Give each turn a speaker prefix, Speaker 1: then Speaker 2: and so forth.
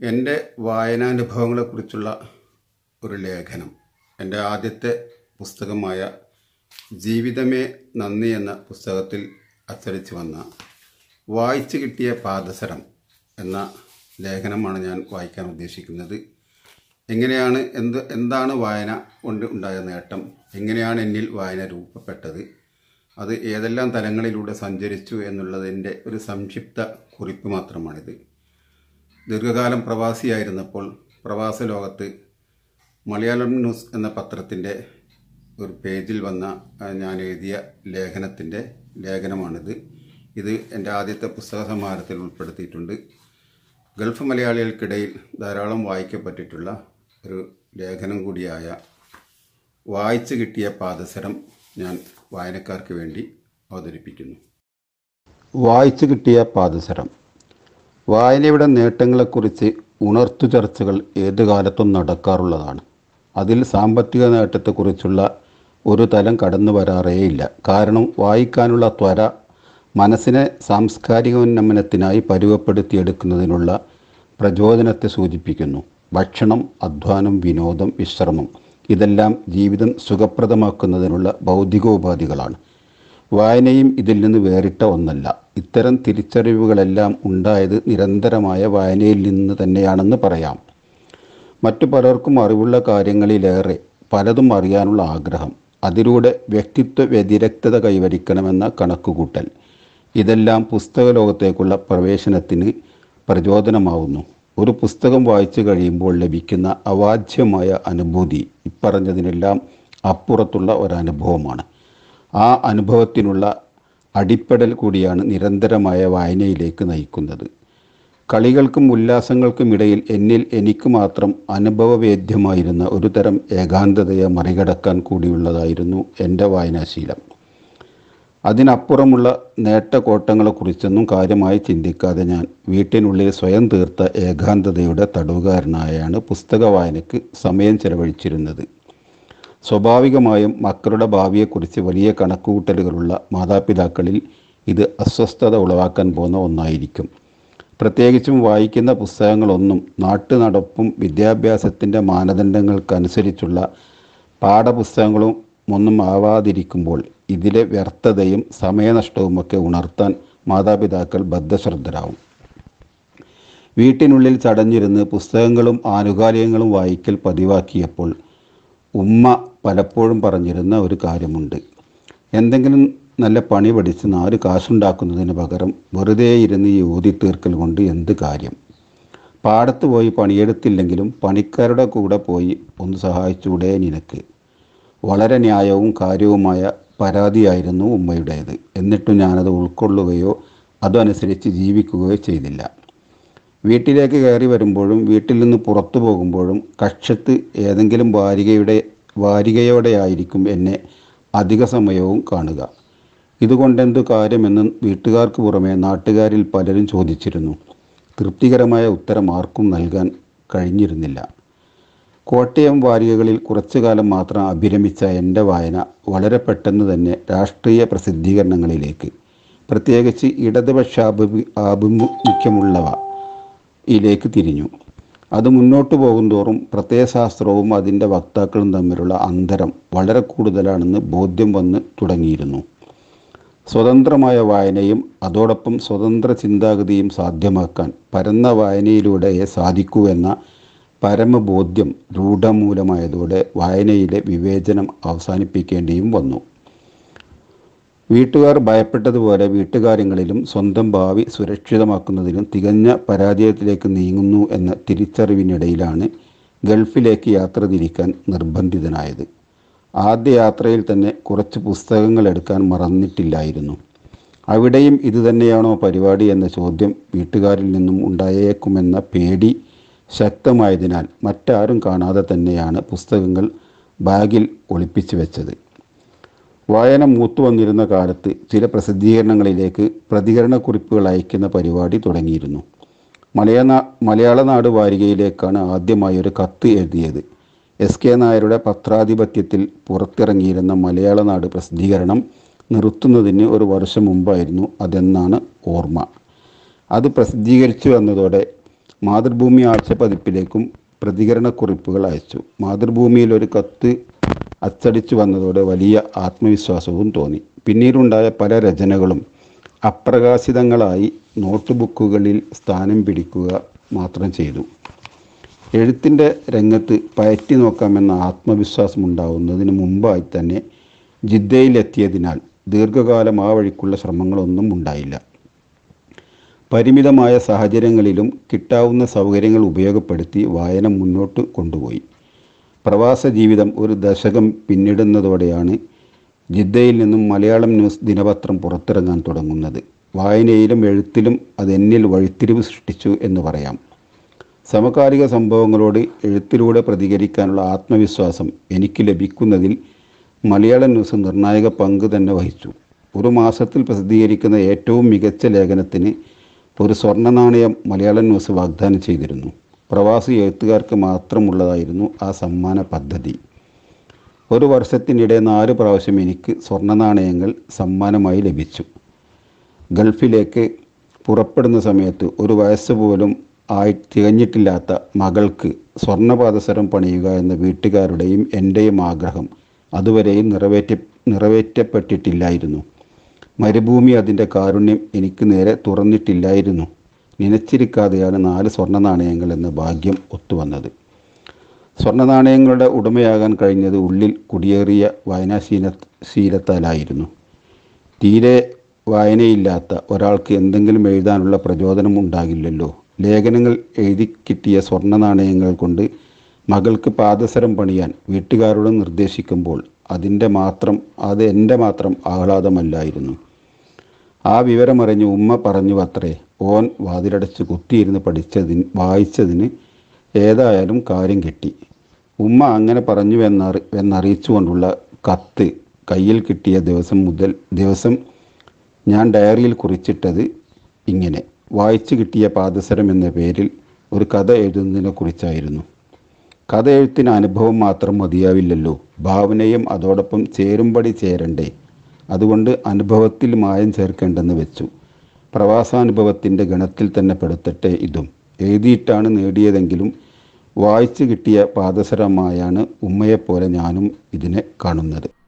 Speaker 1: എൻ്റെ വായനാനുഭവങ്ങളെക്കുറിച്ചുള്ള ഒരു ലേഖനം എൻ്റെ ആദ്യത്തെ പുസ്തകമായ ജീവിതമേ നന്ദി എന്ന പുസ്തകത്തിൽ അച്ചടിച്ചു വന്ന വായിച്ചു കിട്ടിയ പാദസരം എന്ന ലേഖനമാണ് ഞാൻ വായിക്കാൻ ഉദ്ദേശിക്കുന്നത് എങ്ങനെയാണ് എന്ത് എന്താണ് വായന കൊണ്ട് ഉണ്ടായ നേട്ടം എങ്ങനെയാണ് എന്നിൽ വായന രൂപപ്പെട്ടത് അത് ഏതെല്ലാം തലങ്ങളിലൂടെ സഞ്ചരിച്ചു എന്നുള്ളതിൻ്റെ ഒരു സംക്ഷിപ്ത കുറിപ്പ് മാത്രമാണിത് ദീർഘകാലം പ്രവാസിയായിരുന്നപ്പോൾ പ്രവാസ ലോകത്ത് മലയാളം ന്യൂസ് എന്ന പത്രത്തിൻ്റെ ഒരു പേജിൽ വന്ന ആ, ഞാൻ എഴുതിയ ലേഖനത്തിൻ്റെ ലേഖനമാണിത് ഇത് എൻ്റെ ആദ്യത്തെ പുസ്തക സമാഹാരത്തിൽ ഉൾപ്പെടുത്തിയിട്ടുണ്ട് ഗൾഫ് മലയാളികൾക്കിടയിൽ ധാരാളം വായിക്കപ്പെട്ടിട്ടുള്ള ഒരു ലേഖനം കൂടിയായ വായിച്ചു കിട്ടിയ പാദസരം ഞാൻ വായനക്കാർക്ക് വേണ്ടി അവതരിപ്പിക്കുന്നു വായിച്ചു കിട്ടിയ പാദസരം വായനയുടെ നേട്ടങ്ങളെക്കുറിച്ച് ഉണർത്തു ചർച്ചകൾ ഏതു കാലത്തും നടക്കാറുള്ളതാണ് അതിൽ സാമ്പത്തിക നേട്ടത്തെക്കുറിച്ചുള്ള ഒരു തലം കടന്നു വരാറേയില്ല കാരണം വായിക്കാനുള്ള ത്വര മനസ്സിനെ സാംസ്കാരികോന്നമനത്തിനായി പരുവപ്പെടുത്തിയെടുക്കുന്നതിനുള്ള പ്രചോദനത്തെ സൂചിപ്പിക്കുന്നു ഭക്ഷണം അധ്വാനം വിനോദം വിശ്രമം ഇതെല്ലാം ജീവിതം സുഖപ്രദമാക്കുന്നതിനുള്ള ഭൗതികോപാധികളാണ് വായനയും ഇതിൽ നിന്ന് വേറിട്ട ഒന്നല്ല ഇത്തരം തിരിച്ചറിവുകളെല്ലാം ഉണ്ടായത് നിരന്തരമായ വായനയിൽ നിന്ന് തന്നെയാണെന്ന് പറയാം മറ്റു പലർക്കും അറിവുള്ള കാര്യങ്ങളിലേറെ പലതും അറിയാനുള്ള ആഗ്രഹം അതിലൂടെ വ്യക്തിത്വ വ്യതിരക്തത കൈവരിക്കണമെന്ന കണക്കുകൂട്ടൽ ഇതെല്ലാം പുസ്തക ലോകത്തേക്കുള്ള പ്രവേശനത്തിന് പ്രചോദനമാവുന്നു ഒരു പുസ്തകം വായിച്ചു കഴിയുമ്പോൾ ലഭിക്കുന്ന അവാച്യമായ അനുഭൂതി ഇപ്പറഞ്ഞതിനെല്ലാം അപ്പുറത്തുള്ള ഒരനുഭവമാണ് ആ അനുഭവത്തിനുള്ള അടിപ്പെടൽ കൂടിയാണ് നിരന്തരമായ വായനയിലേക്ക് നയിക്കുന്നത് കളികൾക്കും ഉല്ലാസങ്ങൾക്കും ഇടയിൽ എന്നിൽ എനിക്ക് മാത്രം അനുഭവവേദ്യമായിരുന്ന ഒരു തരം ഏകാന്തതയെ മറികടക്കാൻ കൂടിയുള്ളതായിരുന്നു എൻ്റെ വായനാശീലം അതിനപ്പുറമുള്ള നേട്ടകോട്ടങ്ങളെക്കുറിച്ചൊന്നും കാര്യമായി ചിന്തിക്കാതെ ഞാൻ വീട്ടിനുള്ളിൽ സ്വയം തീർത്ത ഏകാന്തതയുടെ തടവുകാരനായാണ് പുസ്തക വായനയ്ക്ക് സമയം ചെലവഴിച്ചിരുന്നത് സ്വാഭാവികമായും മക്കളുടെ ഭാവിയെക്കുറിച്ച് വലിയ കണക്കുകൂട്ടലുകളുള്ള മാതാപിതാക്കളിൽ ഇത് അസ്വസ്ഥത ഉളവാക്കാൻ പോകുന്ന ഒന്നായിരിക്കും പ്രത്യേകിച്ചും വായിക്കുന്ന പുസ്തകങ്ങളൊന്നും നാട്ടുനടപ്പും വിദ്യാഭ്യാസത്തിൻ്റെ മാനദണ്ഡങ്ങൾക്കനുസരിച്ചുള്ള പാഠപുസ്തകങ്ങളും ഒന്നും ആവാതിരിക്കുമ്പോൾ ഇതിലെ വ്യർത്ഥതയും സമയനഷ്ടവുമൊക്കെ ഉണർത്താൻ മാതാപിതാക്കൾ ബദ്ധശ്രദ്ധരാവും വീട്ടിനുള്ളിൽ ചടഞ്ഞിരുന്ന് പുസ്തകങ്ങളും ആനുകാലികങ്ങളും വായിക്കൽ പതിവാക്കിയപ്പോൾ ഉമ്മ പലപ്പോഴും പറഞ്ഞിരുന്ന ഒരു കാര്യമുണ്ട് എന്തെങ്കിലും നല്ല പണി പഠിച്ച് നാല് കാശുണ്ടാക്കുന്നതിന് പകരം വെറുതെ ഇരുന്ന് ഈ ഊതിത്തീർക്കൽ കൊണ്ട് എന്ത് കാര്യം പാടത്ത് പോയി പണിയെടുത്തില്ലെങ്കിലും പണിക്കാരുടെ കൂടെ പോയി ഒന്ന് സഹായിച്ചൂടെ നിനക്ക് വളരെ ന്യായവും കാര്യവുമായ പരാതിയായിരുന്നു ഉമ്മയുടേത് എന്നിട്ടും ഞാനത് ഉൾക്കൊള്ളുകയോ അതനുസരിച്ച് ജീവിക്കുകയോ ചെയ്തില്ല വീട്ടിലേക്ക് കയറി വരുമ്പോഴും വീട്ടിൽ നിന്ന് പുറത്തു പോകുമ്പോഴും കക്ഷത്ത് ഏതെങ്കിലും വാരികയുടെ വാരികയോടെയായിരിക്കും എന്നെ അധിക സമയവും കാണുക ഇതുകൊണ്ടെന്തു കാര്യമെന്ന് വീട്ടുകാർക്ക് പുറമെ നാട്ടുകാരിൽ പലരും ചോദിച്ചിരുന്നു തൃപ്തികരമായ ഉത്തരം ആർക്കും നൽകാൻ കഴിഞ്ഞിരുന്നില്ല കോട്ടയം വാരികകളിൽ കുറച്ചു കാലം മാത്രം അഭിരമിച്ച എൻ്റെ വായന വളരെ പെട്ടെന്ന് തന്നെ രാഷ്ട്രീയ പ്രസിദ്ധീകരണങ്ങളിലേക്ക് പ്രത്യേകിച്ച് ഇടതുപക്ഷ ആഭിമു ആഭിമുഖ്യമുള്ളവ യിലേക്ക് തിരിഞ്ഞു അത് മുന്നോട്ട് പോകുന്തോറും പ്രത്യയശാസ്ത്രവും അതിൻ്റെ വക്താക്കളും തമ്മിലുള്ള അന്തരം വളരെ കൂടുതലാണെന്ന് ബോധ്യം വന്ന് തുടങ്ങിയിരുന്നു സ്വതന്ത്രമായ വായനയും അതോടൊപ്പം സ്വതന്ത്ര ചിന്താഗതിയും സാധ്യമാക്കാൻ പരന്ന വായനയിലൂടെയേ സാധിക്കൂ എന്ന പരമബോധ്യം രൂഢമൂലമായതോടെ വായനയിലെ വിവേചനം അവസാനിപ്പിക്കേണ്ടിയും വന്നു വീട്ടുകാർ ഭയപ്പെട്ടതുപോലെ വീട്ടുകാര്യങ്ങളിലും സ്വന്തം ഭാവി സുരക്ഷിതമാക്കുന്നതിലും തികഞ്ഞ പരാജയത്തിലേക്ക് നീങ്ങുന്നു എന്ന തിരിച്ചറിവിനിടയിലാണ് ഗൾഫിലേക്ക് യാത്ര തിരിക്കാൻ നിർബന്ധിതനായത് ആദ്യ യാത്രയിൽ തന്നെ കുറച്ച് പുസ്തകങ്ങൾ എടുക്കാൻ മറന്നിട്ടില്ലായിരുന്നു അവിടെയും ഇതുതന്നെയാണോ പരിപാടി എന്ന ചോദ്യം വീട്ടുകാരിൽ നിന്നും ഉണ്ടായേക്കുമെന്ന പേടി ശക്തമായതിനാൽ മറ്റാരും കാണാതെ തന്നെയാണ് പുസ്തകങ്ങൾ ബാഗിൽ ഒളിപ്പിച്ചു വെച്ചത് വായന മൂത്തു വന്നിരുന്ന കാലത്ത് ചില പ്രസിദ്ധീകരണങ്ങളിലേക്ക് പ്രതികരണക്കുറിപ്പുകൾ അയക്കുന്ന പരിപാടി തുടങ്ങിയിരുന്നു മലയാള മലയാളനാട് വാരികയിലേക്കാണ് ആദ്യമായി ഒരു കത്ത് എഴുതിയത് എസ് കെ നായരുടെ പത്രാധിപത്യത്തിൽ പുറത്തിറങ്ങിയിരുന്ന മലയാളനാട് പ്രസിദ്ധീകരണം നിർത്തുന്നതിന് ഒരു വർഷം മുമ്പായിരുന്നു അതെന്നാണ് ഓർമ്മ അത് പ്രസിദ്ധീകരിച്ചു വന്നതോടെ മാതൃഭൂമി ആഴ്ച പതിപ്പിലേക്കും പ്രതികരണക്കുറിപ്പുകൾ അയച്ചു മാതൃഭൂമിയിൽ ഒരു കത്ത് അച്ചടിച്ചു വന്നതോടെ വലിയ ആത്മവിശ്വാസവും തോന്നി പിന്നീടുണ്ടായ പല രചനകളും അപ്രകാശിതങ്ങളായി നോട്ട് ബുക്കുകളിൽ സ്ഥാനം പിടിക്കുക മാത്രം ചെയ്തു എഴുത്തിൻ്റെ രംഗത്ത് പയറ്റി നോക്കാമെന്ന ആത്മവിശ്വാസമുണ്ടാവുന്നതിന് മുമ്പായി തന്നെ ജിദ്ദയിലെത്തിയതിനാൽ ദീർഘകാലം ആ വഴിക്കുള്ള ശ്രമങ്ങളൊന്നും ഉണ്ടായില്ല പരിമിതമായ സാഹചര്യങ്ങളിലും കിട്ടാവുന്ന സൗകര്യങ്ങൾ ഉപയോഗപ്പെടുത്തി വായന മുന്നോട്ട് കൊണ്ടുപോയി പ്രവാസ ജീവിതം ഒരു ദശകം പിന്നിടുന്നതോടെയാണ് ജിദ്ദയിൽ നിന്നും മലയാളം ന്യൂസ് ദിനപത്രം പുറത്തിറങ്ങാൻ തുടങ്ങുന്നത് വായനയിലും എഴുത്തിലും അതെന്നിൽ വഴിത്തിരിവ് സൃഷ്ടിച്ചു എന്ന് പറയാം സമകാലിക സംഭവങ്ങളോട് എഴുത്തിലൂടെ പ്രതികരിക്കാനുള്ള ആത്മവിശ്വാസം എനിക്ക് ലഭിക്കുന്നതിൽ മലയാളം ന്യൂസ് നിർണായക പങ്ക് തന്നെ വഹിച്ചു ഒരു മാസത്തിൽ പ്രസിദ്ധീകരിക്കുന്ന ഏറ്റവും മികച്ച ലേഖനത്തിന് ഒരു സ്വർണ്ണ നാണയം മലയാളം ന്യൂസ് വാഗ്ദാനം ചെയ്തിരുന്നു പ്രവാസി എഴുത്തുകാർക്ക് മാത്രമുള്ളതായിരുന്നു ആ സമ്മാന പദ്ധതി ഒരു വർഷത്തിനിടെ നാല് പ്രാവശ്യം എനിക്ക് സ്വർണ്ണ നാണയങ്ങൾ സമ്മാനമായി ലഭിച്ചു ഗൾഫിലേക്ക് പുറപ്പെടുന്ന സമയത്ത് ഒരു വയസ്സ് പോലും ആയി തികഞ്ഞിട്ടില്ലാത്ത മകൾക്ക് സ്വർണ്ണപാദസരം പണിയുക എന്ന വീട്ടുകാരുടെയും എൻ്റെയും ആഗ്രഹം അതുവരെയും നിറവേറ്റ നിറവേറ്റപ്പെട്ടിട്ടില്ലായിരുന്നു മരുഭൂമി അതിൻ്റെ കാരുണ്യം എനിക്ക് നേരെ തുറന്നിട്ടില്ലായിരുന്നു നനച്ചിരിക്കാതെയാണ് നാല് സ്വർണ്ണ നാണയങ്ങൾ എന്ന ഭാഗ്യം ഒത്തുവന്നത് സ്വർണ്ണ നാണയങ്ങളുടെ ഉടമയാകാൻ കഴിഞ്ഞത് ഉള്ളിൽ കുടിയേറിയ വായനാശീല ശീലത്താലായിരുന്നു തീരെ വായനയില്ലാത്ത ഒരാൾക്ക് എന്തെങ്കിലും എഴുതാനുള്ള പ്രചോദനം ഉണ്ടാകില്ലല്ലോ ലേഖനങ്ങൾ എഴുതി കിട്ടിയ സ്വർണ്ണ നാണയങ്ങൾ കൊണ്ട് മകൾക്ക് പാദസരം പണിയാൻ വീട്ടുകാരോട് നിർദ്ദേശിക്കുമ്പോൾ അതിൻ്റെ മാത്രം അത് എൻ്റെ മാത്രം ആഹ്ലാദമല്ലായിരുന്നു ആ വിവരമറിഞ്ഞ് ഉമ്മ പറഞ്ഞു അത്രേ ഓൻ വാതിലടച്ച് കുത്തിയിരുന്ന് പഠിച്ചതിന് വായിച്ചതിന് ഏതായാലും കാര്യം കിട്ടി ഉമ്മ അങ്ങനെ പറഞ്ഞു എന്നറി എന്നറിയിച്ചുകൊണ്ടുള്ള കത്ത് കയ്യിൽ കിട്ടിയ ദിവസം മുതൽ ദിവസം ഞാൻ ഡയറിയിൽ കുറിച്ചിട്ടത് ഇങ്ങനെ വായിച്ചു കിട്ടിയ പാദസരം എന്ന പേരിൽ ഒരു കഥ എഴുതുന്നതിനെ കുറിച്ചായിരുന്നു കഥ എഴുത്തിന് അനുഭവം മാത്രം മതിയാവില്ലല്ലോ ഭാവനയും അതോടൊപ്പം ചേരുംപടി ചേരണ്ടേ അതുകൊണ്ട് അനുഭവത്തിൽ മായം ചേർക്കേണ്ടെന്ന് വെച്ചു പ്രവാസാനുഭവത്തിൻ്റെ ഗണത്തിൽ തന്നെ പെടുത്തട്ടെ ഇതും എഴുതിയിട്ടാണ് നേടിയതെങ്കിലും വായിച്ചു കിട്ടിയ പാദസരമായാണ് ഉമ്മയെപ്പോലെ ഞാനും ഇതിനെ കാണുന്നത്